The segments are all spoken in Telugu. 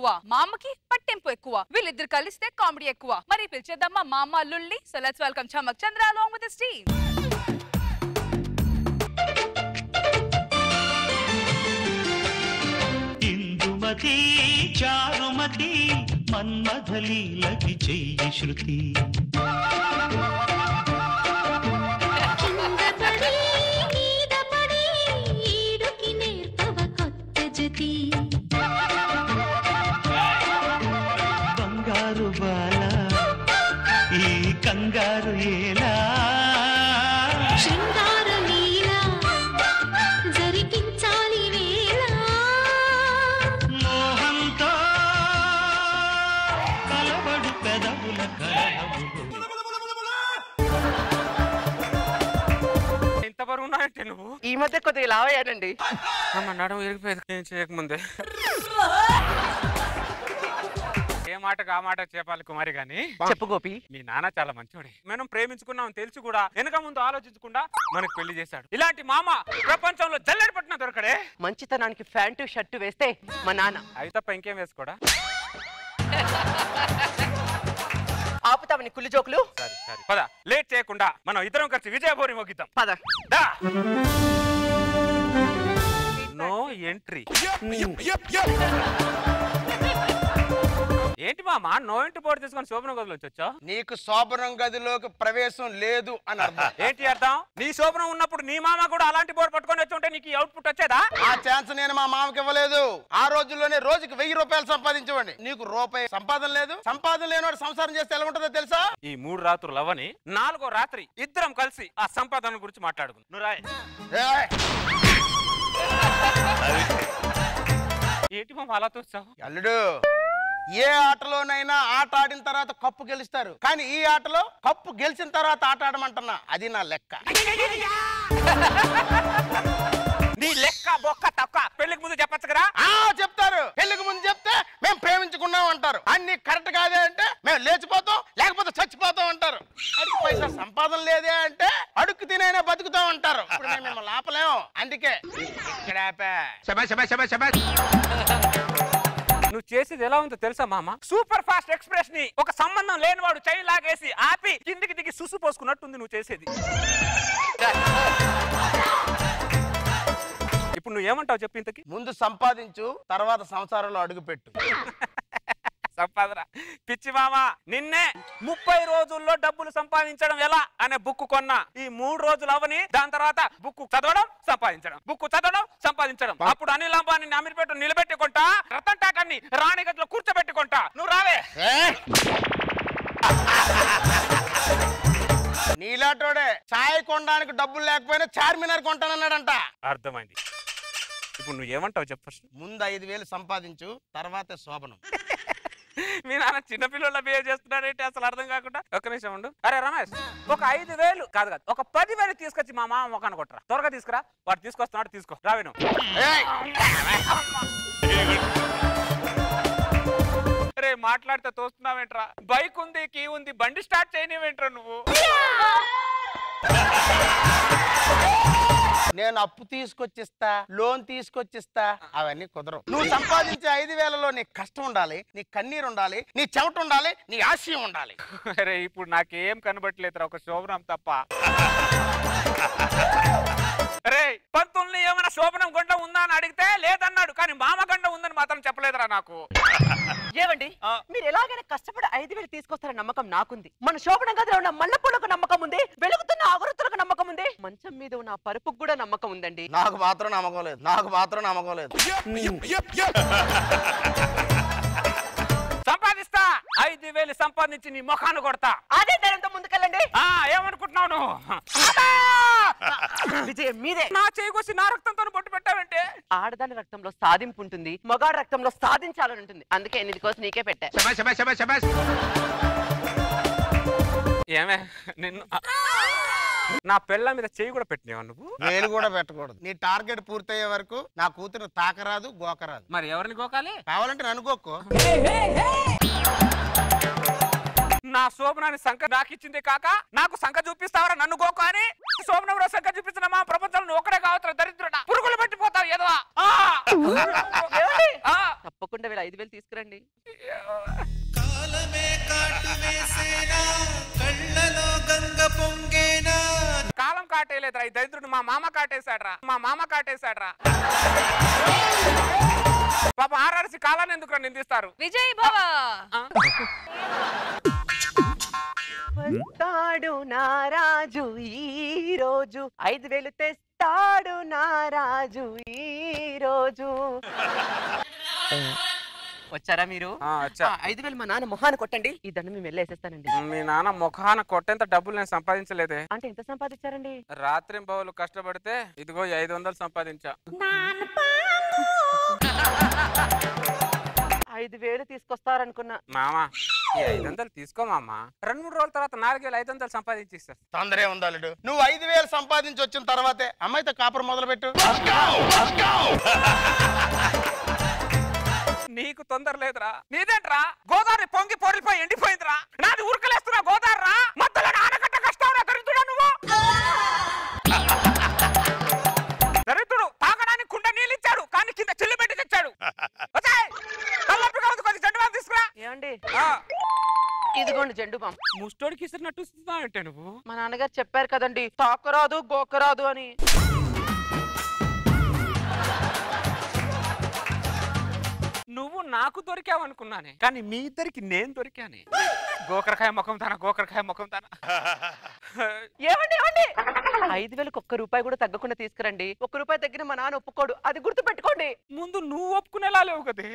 మా అమ్మకి పట్టింపు ఎక్కువ వీళ్ళిద్దరు కలిస్తే కామెడీ ఎక్కువ మరి పిలిచేద్దామా మా అమ్మ లుల్లి so let's welcome Chammak Chandra along with the team Indumathi Charumathi మన్మథలీలకి చెయ్యి శృతి కింద పడి మీద పడి ఈడుకి నేర్పవ కొత్త జతి బంగారు బాల ఈ కంగారు ఏలా శృంగార లీల జరిపించాలి వేళ మోహంతో కలబడు పెదవుల కలహములు ఇంత బరువు ఉన్నాయంటే నువ్వు ఈ మధ్య కొద్దిగా లావ్ అయ్యానండి అమ్మ నడుము ఇరిగిపోయేది ఏం చేయకముందే ఏ మాటకు ఆ మాట చెప్పాలి కుమారి గాని చెప్పు గోపి మీ నాన్న చాలా మంచోడే మనం ప్రేమించుకున్నాం తెలిసి కూడా వెనక ముందు ఆలోచించకుండా మనకు పెళ్లి చేశాడు ఇలాంటి మామ ప్రపంచంలో జల్లెడ పట్టిన దొరకడే మంచితనానికి ప్యాంటు షర్టు వేస్తే మా నాన్న అవి తప్ప ఇంకేం వేసుకోడా ఆపుతావని కుళ్ళు జోకులు సరే సరే పద లేట్ చేయకుండా మనం ఇద్దరం కలిసి విజయభూరి మోగిద్దాం పద దా నో ఎంట్రీ ఏంటి మామ నో ఎంట్రీ బోర్డు తీసుకొని శోభన గదిలో వచ్చా నీకు శోభనం గదిలోకి ప్రవేశం లేదు అని అర్థం ఏంటి అర్థం నీ శోభనం ఉన్నప్పుడు నీ మామ కూడా అలాంటి బోర్డు పట్టుకొని వచ్చి ఉంటే నీకు ఈ అవుట్పుట్ వచ్చేదా ఆ ఛాన్స్ నేను మా మామకి ఇవ్వలేదు ఆ రోజుల్లోనే రోజుకి వెయ్యి రూపాయలు సంపాదించవండి నీకు రూపాయి సంపాదన లేదు సంపాదన లేనివాడు సంసారం చేస్తే ఎలా ఉంటుందో తెలుసా ఈ మూడు రాత్రులు అవని నాలుగో రాత్రి ఇద్దరం కలిసి ఆ సంపాదన గురించి మాట్లాడుకుందాం నువ్వు రాయ్ ఏయ్! ఏంటి మామ అలా చూస్తావు అల్లుడు ఏ ఆటలోనైనా ఆట ఆడిన తర్వాత కప్పు గెలుస్తారు కానీ ఈ ఆటలో కప్పు గెలిచిన తర్వాత ఆట ఆడమంటున్నా అది నా లెక్క నీ లెక్క బొక్క తక్క పెళ్లికి ముందు చెప్పచ్చు కదా ఆ చెప్తారు పెళ్లికి ముందు చెప్తే మేము ప్రేమించుకున్నాం అంటారు అన్ని కరెక్ట్ కాదే అంటే మేము లేచిపోతాం లేకపోతే చచ్చిపోతాం అంటారు అడిగి పైసా సంపాదన లేదే అంటే అడుక్కు తినైనా బతుకుతాం అంటారు ఇప్పుడు మేము మిమ్మల్ని ఆపలేము అందుకే ఇక్కడ ఆపా నువ్వు చేసేది ఎలా ఉందో తెలుసా మామ సూపర్ ఫాస్ట్ ఎక్స్ప్రెస్ ని ఒక సంబంధం లేనివాడు చైన్ లాగేసి ఆపి కిందికి దిగి సుసు పోసుకున్నట్టుంది నువ్వు చేసేది ఇప్పుడు నువ్వు ఏమంటావు చెప్పు ఇంతకి ముందు సంపాదించు తర్వాత సంసారంలో అడుగు పెట్టు సంపాదన పిచ్చి మామ నిన్నే ముప్పై రోజుల్లో డబ్బులు సంపాదించడం ఎలా అనే బుక్ కొన్నా ఈ మూడు రోజులు అవని దాని తర్వాత బుక్ చదవడం సంపాదించడం బుక్ చదవడం సంపాదించడం అప్పుడు అనిల్ అంబానీ అమీర్పేట నిలబెట్టుకుంటా రతన్ టాకాన్ని రాణి గదిలో కూర్చోబెట్టుకుంటా నువ్వు రావే ఏయ్! నీలాటోడే చాయ్ కొనడానికి డబ్బులు లేకపోయినా చార్మినార్ కొంటానన్నాడంట అర్థమైంది ఇప్పుడు నువ్వు ఏమంటావు చెప్పు ఫస్ట్ ముందు ఐదు వేలు సంపాదించు తర్వాత శోభనం మీ నాన్న చిన్నపిల్లల బిహేవ్ చేస్తున్నాడంటే అసలు అర్థం కాకుండా ఒక్క నిమిషం ఉండు అరే రమేష్ ఒక ఐదు వేలు కాదు కాదు ఒక పది వేలు తీసుకొచ్చి మా మామ మొఖాన్ని కొట్టరా త్వరగా తీసుకురా వాడు తీసుకొస్తున్నాడు తీసుకో రావేను ఏయ్! రే మాట్లాడితే తోస్తున్నావేంట్రా బైక్ ఉంది కీ ఉంది బండి స్టార్ట్ చేయనివేంట్రా నువ్వు నేను అప్పు తీసుకొచ్చిస్తా లోన్ తీసుకొచ్చిస్తా అవన్నీ కుదరవు నువ్వు సంపాదించే ఐదు వేలలో నీ కష్టం ఉండాలి నీ కన్నీరు ఉండాలి నీ చెమట ఉండాలి నీ ఆశయం ఉండాలి అరే ఇప్పుడు నాకేం కనబట్టలేదురా ఒక శోభనం తప్ప రే పంతుల్ని ఏమైనా శోభనం గంట ఉందా అని అడిగితే లేదన్నాడు కానీ మామ గంట ఉందని మాత్రం చెప్పలేదురా నాకు ఏమండి ఆ. మీరు ఎలాగైనా కష్టపడి ఐదు వేలు తీసుకొస్తారన్న నమ్మకం నాకుంది మన శోభన గదిలో ఉన్న మల్లెపూలకు నమ్మకం ఉంది వెలుగుతున్న అగరత్తులకు నమ్మకం ఉంది మంచం మీద ఉన్న ఆ పరుపుకు కూడా నమ్మకం ఉందండి నాకు మాత్రం నమ్మకం లేదు నాకు మాత్రం నమ్మకం లేదు సంపాదిస్తా ఐదు వేలు సంపాదించి నీ ముఖాన్ని కొడతా అదే ధైర్యంతో ముందుకెళ్ళండి ఆ ఏమనుకుంటున్నావు నువ్వు విజయం మీదే నా చేకొసి నా రక్తంతో బొట్టు పెట్టావంటే ఆడదాని రక్తంలో సాధింపు ఉంటుంది మగాడి రక్తంలో సాధించాలని ఉంటుంది అందుకే ఎనిమిది కోసం నీకే పెట్టా ఏమే నిన్ను నా పెళ్ళ మీద చేయి కూడా పెట్టినావా నువ్వు నేను కూడా పెట్టకూడదు నీ టార్గెట్ పూర్తయ్యే వరకు నా కూతురు తాకరాదు గోకరాదు మరి ఎవరిని గోకాలి కావాలంటే నన్ను గోక్కో నా శోభనాన్ని సంఖ నాకు ఇచ్చింది కాక నాకు సంఖ చూపిస్తావరా నన్ను గోక అని శోభనంలో సంఖ చూపించిన మా ప్రపంచంలో నువ్వు ఒకడే కావచ్చు దరిద్రుడా పురుగులు పట్టిపోతావు ఎదవా ఆ! ఏమండి? ఆ! తప్పకుండా వీళ్ళు ఐదు వేలు తీసుకురండి కాలమే కాటు వేసేనా కళ్ళలో గంగ పొంగేనా కాలం కాటేయలేదురా ఈ దరిద్రుడు మా మామ కాటేశాడ్రా మా మామ కాటేశాడ్రా పాప ఆర్ఆర్సి కాలాన్ని ఎందుకు నిందిస్తారు విజయ్ భవ వస్తాడు నారాజు ఈ రోజు ఐదు వేలు తెస్తాడు నారాజు ఈ రోజు వచ్చారా మీరు ఆ, వచ్చా. ఆ, ఐదు వేలు మా నాన్న మొహాన్ని కొట్టండి ఈ దండ మేము వెళ్ళేసేస్తానండి మీ నాన్న ముఖాన కొట్టేంత డబ్బులు నేను సంపాదించలేదే అంటే ఎంత సంపాదించారండి రాత్రి బౌలు కష్టపడితే ఇదిగో ఈ ఐదు వందలు సంపాదించా ఐదు వేలు తీసుకొస్తారనుకున్నా మామ ఈ ఐదు వందలు తీసుకో మామ రెండు మూడు రోజుల తర్వాత నాలుగు వేలు ఐదు వందలు సంపాదించి ఇస్తా తొందరే ఉందాలుడు నువ్వు ఐదు వేలు సంపాదించి వచ్చిన తర్వాతే అమ్మాయితో కాపురం మొదలు పెట్టు నీకు తొందర లేదురా నీదేంట్రా గోదావరి పొంగి పొరిలిపోయి ఎండిపోయిందిరా నాది ఉరకలేస్తున్నా గోదావరి రా మధ్యలో ఆనకట్ట కష్టం రా దరిద్రుడా నువ్వు దరిద్రుడు తాగడానికి కుండ నీళ్ళు ఇచ్చాడు కానీ కింద చిల్లు పెట్టి తెచ్చాడు వచ్చేయ్. తలనొప్పిగా ఉంది, కొద్దిగా జెండు బామ్ తీసుకురా ఏమండి ఆ, ఇదిగోండి జెండు బామ్ ముష్టోడికి ఇస్తున్నట్టు ఇస్తున్నావంటే నువ్వు మా నాన్నగారు చెప్పారు కదండి తాకరాదు గోకరాదు అని నువ్వు నాకు దొరికావు అనుకున్నానే కానీ మీ ఇద్దరికి నేను దొరికానే గోకరకాయ ముఖం తన గోకరకాయ ముఖం తన ఏమండి ఏమండి ఐదు వేలకు ఒక్క రూపాయి కూడా తగ్గకుండా తీసుకురండి ఒక్క రూపాయి తగ్గిన మా నాన్న ఒప్పుకోడు అది గుర్తు పెట్టుకోండి ముందు నువ్వు ఒప్పుకునేలా లేవు కదే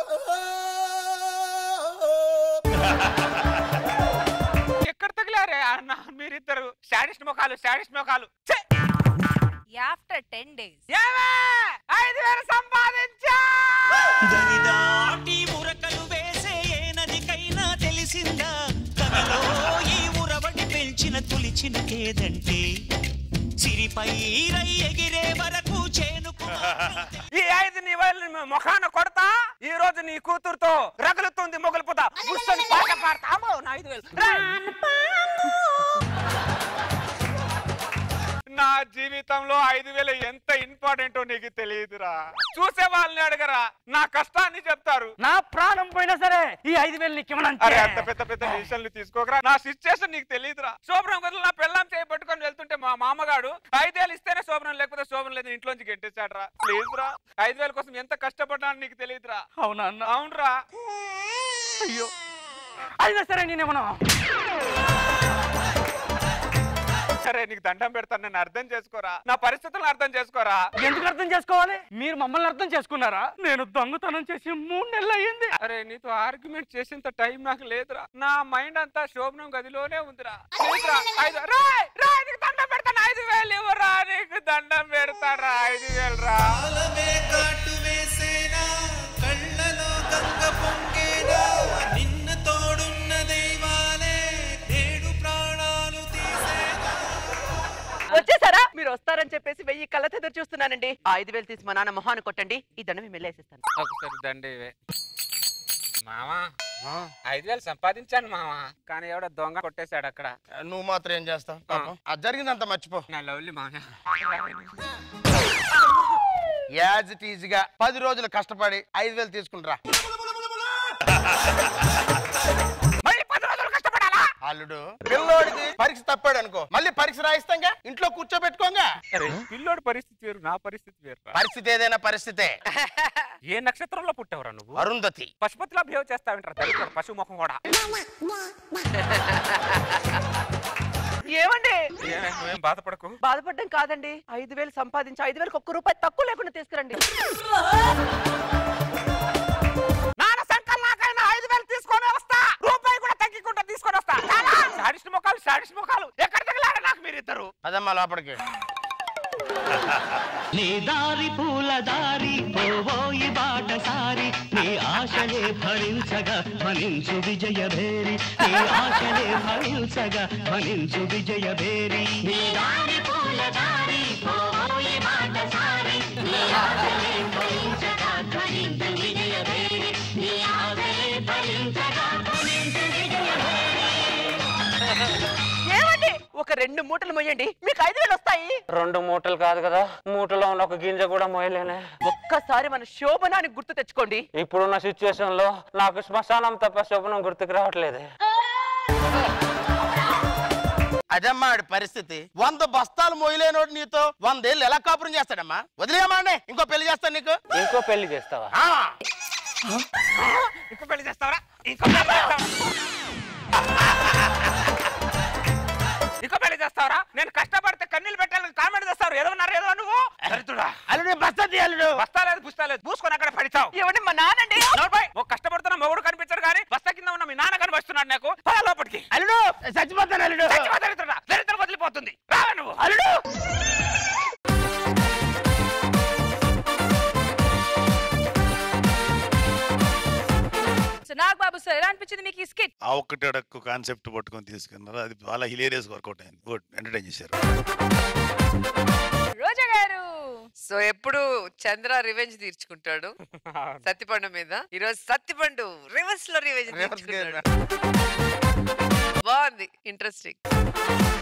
ఎక్కడ తగిలారే అన్న మీరిద్దరు శాడిస్ట్ ముఖాలు శాడిస్ట్ ముఖాలు ఛే! ఆఫ్టర్ టెన్ డేస్ ఏమే? ఐదు వేలు సంపాదించా దరి దాటి ఉరకలు వేసే ఏ నదికైనా తెలిసిందా కవిలో ఈ ఉరవడి పెంచిన తొలిచిన కేదంటే సిరిపై రై ఎగిరే వరకు చేనుకు ఈ ఐదు నీ వేలు ముఖాన కొడతా ఈ రోజు నీ కూతురుతో రగులుతుంది మొగులుపుతా కూర్చొని పాట పాడతా అమ్మో, నా ఐదు వేలు రేయ్! నా జీవితంలో ఐదు వేలు ఎంత ఇంపార్టెంటో నీకు తెలియదురా చూసే వాళ్ళని అడగరా నా కష్టాన్ని చెప్తారు నా ప్రాణం పోయినా సరే ఈ ఐదు వేలు నీకు అరే అంత పెద్ద పెద్ద డిసిషన్లు తీసుకోకరా నా సిచ్యుయేషన్ నీకు తెలియదురా శోభనం గదులు నా పెళ్ళాం చేయి పట్టుకొని వెళ్తుంటే మా మామగాడు ఐదేళ్ళు ఇస్తేనే శోభనం లేకపోతే శోభనం లేదు ఇంట్లోంచి గెంటేశాడు రా ప్లీజ్ రా ఐదు వేల కోసం ఎంత కష్టపడ్డా నీకు తెలియదురా అవునా అన్న అవునరా అయ్యో అయినా సరే నేనేమన్నా సరే నీకు దండం పెడతాను నేను అర్థం చేసుకోరా నా పరిస్థితులను అర్థం చేసుకోరా ఎందుకు అర్థం చేసుకోవాలి మీరు మమ్మల్ని అర్థం చేసుకున్నారా నేను దొంగతనం చేసి మూడు నెలలు అయ్యింది అరే నీతో ఆర్గ్యుమెంట్ చేసేంత టైం నాకు లేదురా నా మైండ్ అంతా శోభనం గదిలోనే ఉందిరా ప్లీజ్ రా ఐదు రాయ్ రాయ్ నీకు దండం పెడతాను ఐదు వేలు ఇవ్వరా నీకు దండం పెడతారా ఐదు వేలు రా కాలమే కాటు వేసేనా కళ్ళలో గంగ పొంగేనా నిన్న తోడున్న దైవాలే నేడు ప్రాణాలు తీసేనా వచ్చేసారా మీరు వస్తారని చెప్పేసి వెయ్యి కళ్ళతో ఎదురు చూస్తున్నానండి ఆ ఐదు వేలు తీసి మా నాన్న మొహాన్ని కొట్టండి ఈ దండ మేము వెళ్ళేసేస్తాను ఒకసారి దండ ఇవే మామా ఐదు వేలు సంపాదించాను మామా కానీ ఎవడో దొంగ కొట్టేశాడు అక్కడ నువ్వు మాత్రం ఏం చేస్తావు పాపం. అది జరిగిందంత మర్చిపో నా లవ్లీ మామ యాజ్ ఇట్ ఈజ్ గా పది రోజులు కష్టపడి ఐదు వేలు తీసుకుంటరా మళ్ళీ పది రోజులు కష్టపడాలా అల్లుడు పిల్లోడికి పరీక్ష తప్పాడు అనుకో మళ్ళీ పరీక్ష రాయిస్తాంగా ఇంట్లో కూర్చోబెట్టుకోగా అరే పిల్లోడి పరిస్థితి వేరు నా పరిస్థితి వేరు పరిస్థితి ఏదైనా పరిస్థితే ఏ నక్షత్రంలో పుట్టావురా నువ్వు అరుంధతి పశుపతిలా బిహేవ్ చేస్తావింటారా దరిద్ర పశువు ముఖం కూడా ఏమండి ఏమే, నువ్వేం బాధపడకు బాధపడడం కాదండి ఐదు వేలు సంపాదించి ఐదు వేలకు ఒక్క రూపాయి తక్కువ లేకుండా తీసుకురండి నాన్న సంకల్ నాకైనా ఐదు వేలు తీసుకొని వస్తా రూపాయి కూడా తగ్గికుండా తీసుకొని వస్తా సాడిస్ట్ ముఖాలు సాడిస్ట్ ముఖాలు ఎక్కడ తగిలారా నాకు మీరిద్దరు అదమ్మా లోపలికి నీ దారి పూల దారి పోవోయి బాటసారి నీ ఆశలే భరించగా ఫలించు విజయ భేరి నీ ఆశలే భరించగా ఫలించు విజయ భేరి నీ దారి పూల దారి పోవోయి బాటసారి నీ ఆశలే భరించగా ఫలించు విజయ భేరి నీ ఆశలే ఫలించగా ఫలించు విజయ భేరి ఒక రెండు మూటలు మొయ్యండి మీకు ఐదు వేలు వస్తాయి రెండు మూటలు కాదు కదా మూటలో ఉన్న ఒక గింజ కూడా మోయలేనే ఒక్కసారి మన శోభనాన్ని గుర్తు తెచ్చుకోండి ఇప్పుడున్న సిచ్యువేషన్ లో నాకు శ్మశానం తప్ప శోభనం గుర్తుకు రావట్లేదే అదమ్మా ఆడి పరిస్థితి వంద బస్తాలు మోయలేనోడు నీతో వందేళ్ళు ఎలా కాపురం చేస్తాడమ్మా వదిలేయమ్మా అండి ఇంకో పెళ్లి చేస్తాను నీకు ఇంకో పెళ్లి చేస్తావా ఆ, ఇంకో పెళ్లి చేస్తావరా ఇంకో పెళ్లి చేస్తావా ఇంకో పెళ్లి చేస్తావరా నేను కష్టపడితే కన్నీళ్ళు పెట్టాలని కామెంట్ చేస్తారు ఏదో ఉన్నారు ఏదో నువ్వు దరిద్రుడా. అల్లుడు బస్తా తీ అల్లుడు బస్తా లేదు పుస్తా లేదు పూసుకొని అక్కడ పడిచావు ఏమండి మా నానండి నోర్పై ఒక కష్టపడుతున్న మొగుడు కనిపించడు కానీ బస్తా కింద ఉన్న మీ నాన్న కనిపిస్తున్నాడు నాకు పద లోపలికి అల్లుడు చచ్చిపోతాను అల్లుడు చచ్చిపో దరిద్రుడా. దరిద్రం వదిలిపోతుంది రావే నువ్వు అల్లుడు సో నాగ్ బాబు సార్ ఎలా అనిపించింది మీకు ఈ స్కిట్ ఆ ఒక్కటి అడక్కు కాన్సెప్ట్ పట్టుకొని తీసుకున్నారు అది చాలా హిలేరియస్ వర్కౌట్ అయింది గుడ్ ఎంటర్టైన్ చేశారు రోజా గారు సో ఎప్పుడు చంద్ర రివెంజ్ తీర్చుకుంటాడు సత్తిపండు మీద ఈరోజు సత్తిపండు రివర్స్ లో రివెంజ్ Reverse తీర్చుకున్నాడు బాగుంది ఇంట్రెస్టింగ్